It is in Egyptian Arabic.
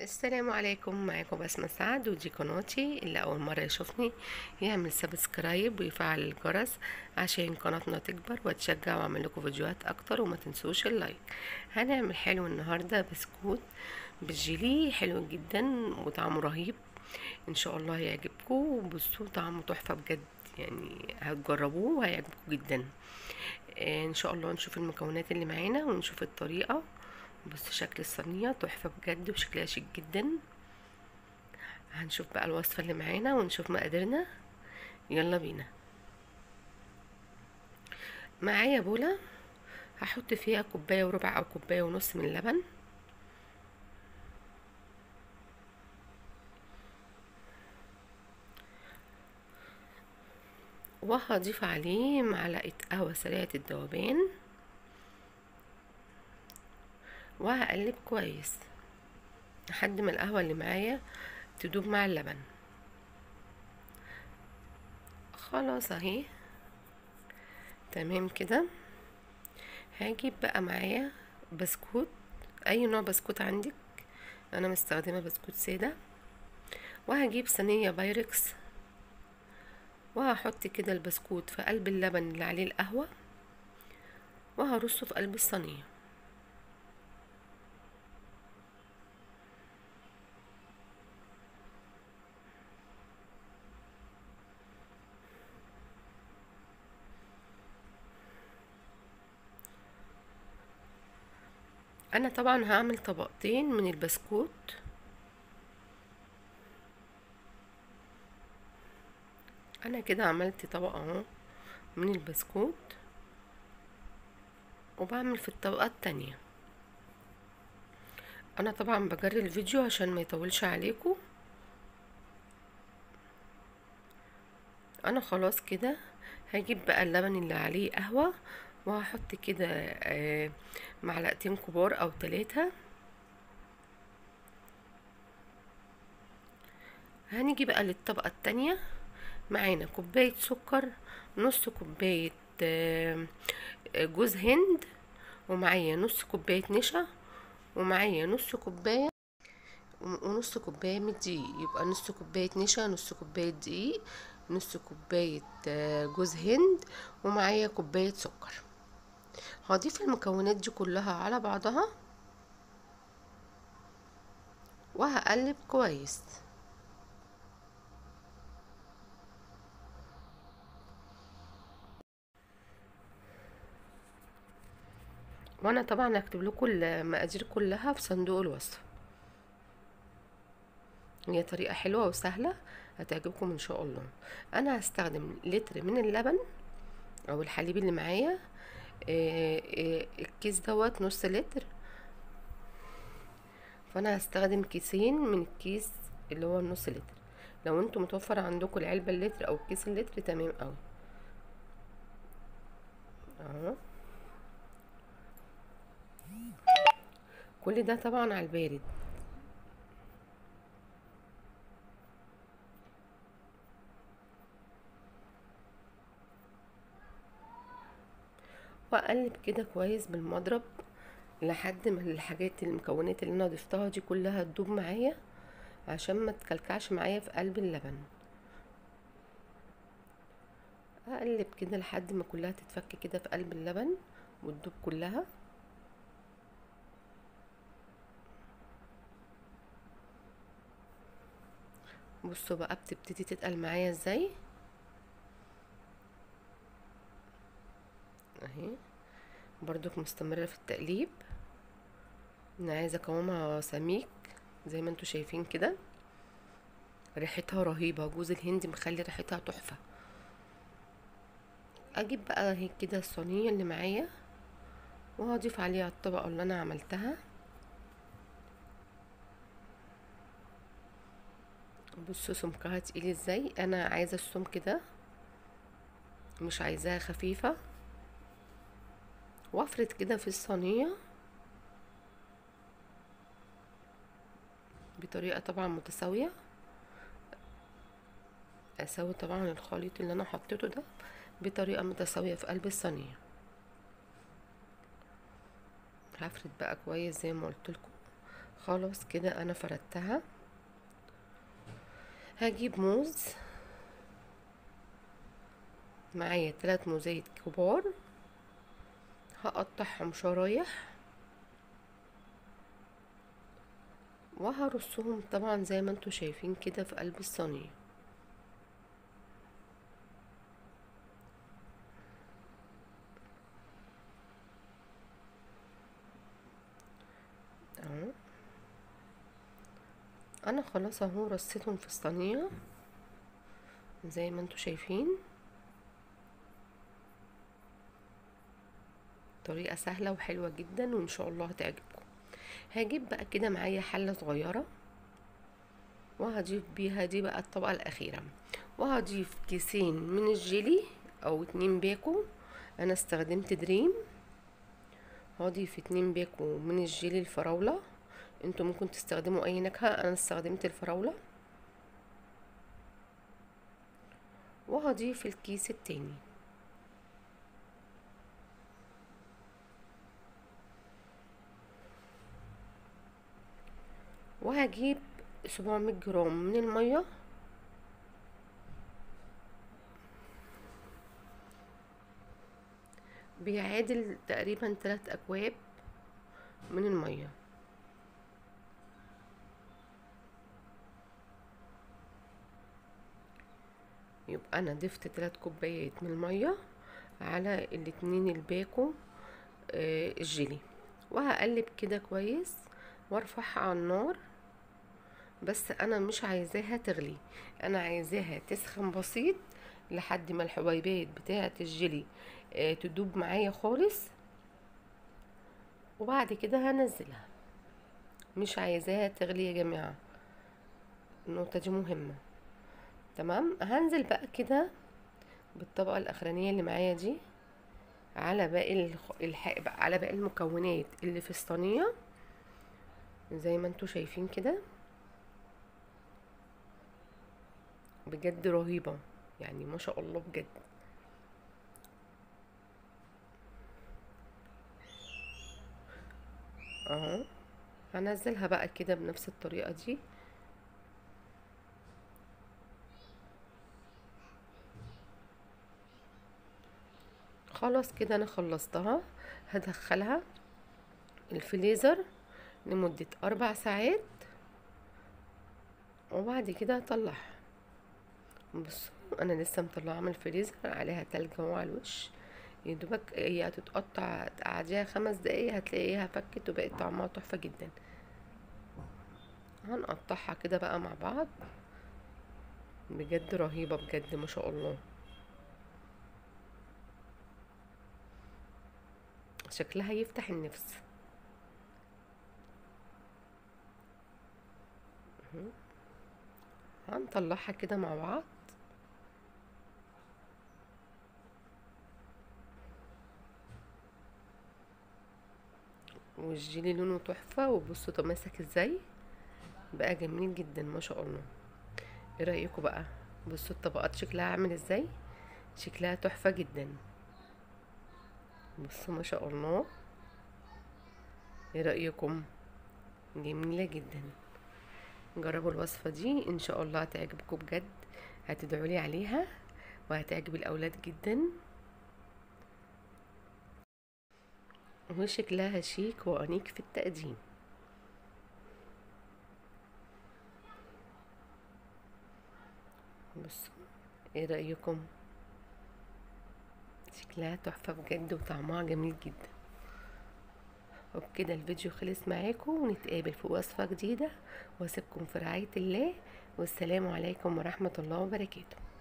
السلام عليكم معاكم بسمة سعد ودي قناتي اللي أول مرة يشوفني يعمل سبسكرايب ويفعل الجرس عشان قناتنا تكبر وتشجع واعمل لكم فيديوهات أكتر وما تنسوش اللايك هنعمل حلو النهاردة بسكوت بالجيلي حلو جدا وطعمه رهيب إن شاء الله هيعجبكم بصوا طعمه تحفة بجد يعني هتجربوه وهيعجبكم جدا آه، ان شاء الله نشوف المكونات اللي معانا ونشوف الطريقة بص شكل الصينية تحفة بجد وشكلها شيك جدا هنشوف بقى الوصفة اللي معانا ونشوف مقاديرنا يلا بينا معايا بولة هحط فيها كوباية وربع او كوباية ونص من اللبن وهضيف عليه معلقة قهوة سريعة الذوبان وهقلب كويس لحد ما القهوة اللي معايا تدوب مع اللبن خلاص اهي تمام كده هجيب بقى معايا بسكوت اي نوع بسكوت عندك انا مستخدمه بسكوت ساده وهجيب صينيه بايركس وهحط كده البسكوت في قلب اللبن اللي عليه القهوه وهرصه في قلب الصينيه انا طبعا هعمل طبقتين من البسكوت انا كده عملت طبقة اهو من البسكوت وبعمل في الطبقة التانية انا طبعا بجري الفيديو عشان ما يطولش عليكم انا خلاص كده هجيب بقى اللبن اللي عليه قهوة وهحط كده آه معلقتين كبار او ثلاثة هنيجي بقى للطبقة التانية معانا كوباية سكر نص كوباية آه جوز هند ومعايا نص كوباية نشا ومعايا نص كوباية ونص كوباية من الدقيق يبقى نص كوباية نشا نص كوباية دقيق نص كوباية جوز هند ومعايا كوباية سكر هضيف المكونات دي كلها على بعضها وهقلب كويس وانا طبعا هكتب لكم المقادير كلها في صندوق الوصف هي طريقه حلوه وسهله هتعجبكم ان شاء الله انا هستخدم لتر من اللبن او الحليب اللي معايا إيه إيه الكيس دوت نص لتر فانا هستخدم كيسين من الكيس اللي هو النص لتر لو انتم متوفر عندكم العلبه اللتر او الكيس اللتر تمام قوي اهو كل ده طبعا على البارد واقلب كده كويس بالمضرب لحد ما الحاجات المكونات اللي انا ضفتها دي كلها تدوب معايا عشان ما تكلكعش معايا في قلب اللبن اقلب كده لحد ما كلها تتفك كده في قلب اللبن وتدوب كلها بصوا بقى بتبتدي تتقل معايا ازاي اهي برضك مستمرة في التقليب انا عايزة اقومها سميك زي ما انتوا شايفين كده ريحتها رهيبة جوز الهند مخلي ريحتها تحفة اجيب بقى اهي كده الصينية اللي معايا وهضيف عليها الطبقة اللي انا عملتها بصوا سمكها تقيل ازاي انا عايزة السمك ده مش عايزاها خفيفة وافرد كده في الصينية بطريقة طبعا متساوية اسوي طبعا الخليط اللي انا حطيته ده بطريقة متساوية في قلب الصينية هفرد بقى كويس زي ما قلت لكم خلاص كده انا فردتها هجيب موز معايا ثلاث موزات كبار هقطعهم شرايح وهرصهم طبعا زي ما انتوا شايفين كده في قلب الصينيه اهو انا خلاص اهو رصيتهم في الصينيه زي ما انتوا شايفين طريقه سهله وحلوه جدا وان شاء الله هتعجبكم هجيب بقى كده معايا حله صغيره وهضيف بيها دي بقى الطبقه الاخيره وهضيف كيسين من الجيلي او اتنين باكو انا استخدمت دريم هضيف اتنين باكو من الجيلي الفراولة انتوا ممكن تستخدموا اي نكهة انا استخدمت الفراولة وهضيف الكيس التاني وهجيب سبعمية جرام من المية بيعادل تقريبا تلات أكواب من المية يبقى أنا ضفت تلات كوبايات من المية على الاتنين الباكو آه الجيلي وهقلب كده كويس وارفعها على النار بس انا مش عايزاها تغلي انا عايزاها تسخن بسيط لحد ما الحبيبات بتاعه الجيلي آه تدوب معايا خالص وبعد كده هنزلها مش عايزاها تغلي يا جماعه النقطه دي مهمه تمام هنزل بقى كده بالطبقه الاخرانيه اللي معايا دي على باقي الح... على باقي المكونات اللي في الصينيه زي ما انتوا شايفين كده بجد رهيبة يعني ما شاء الله بجد اهو هنزلها بقى كده بنفس الطريقة دي خلاص كده انا خلصتها هدخلها الفريزر لمدة اربع ساعات وبعد كده هطلعها بصوا انا لسه مطلعه من الفريزر عليها تلج اهو على الوش يدوبك هي هتتقطع تقعديها خمس دقايق هتلاقيها فكت وبقت طعمها تحفه جدا هنقطعها كده بقى مع بعض بجد رهيبه بجد ما شاء الله شكلها يفتح النفس هنطلعها كده مع بعض والجيلي لونه تحفة وبصوا تماسك ازاي بقى جميل جدا ما شاء الله ايه رأيكم بقى بصوا الطبقات شكلها عامل ازاي شكلها تحفة جدا بصوا ما شاء الله ايه رأيكم جميلة جدا جربوا الوصفة دي ان شاء الله هتعجبكم بجد هتدعوا لي عليها وهتعجب الاولاد جدا وشكلها شيك وانيق في التقديم بصوا ايه رأيكم شكلها تحفة بجد وطعمها جميل جدا وبكده الفيديو خلص معاكم ونتقابل في وصفة جديدة واسيبكم في رعاية الله والسلام عليكم ورحمة الله وبركاته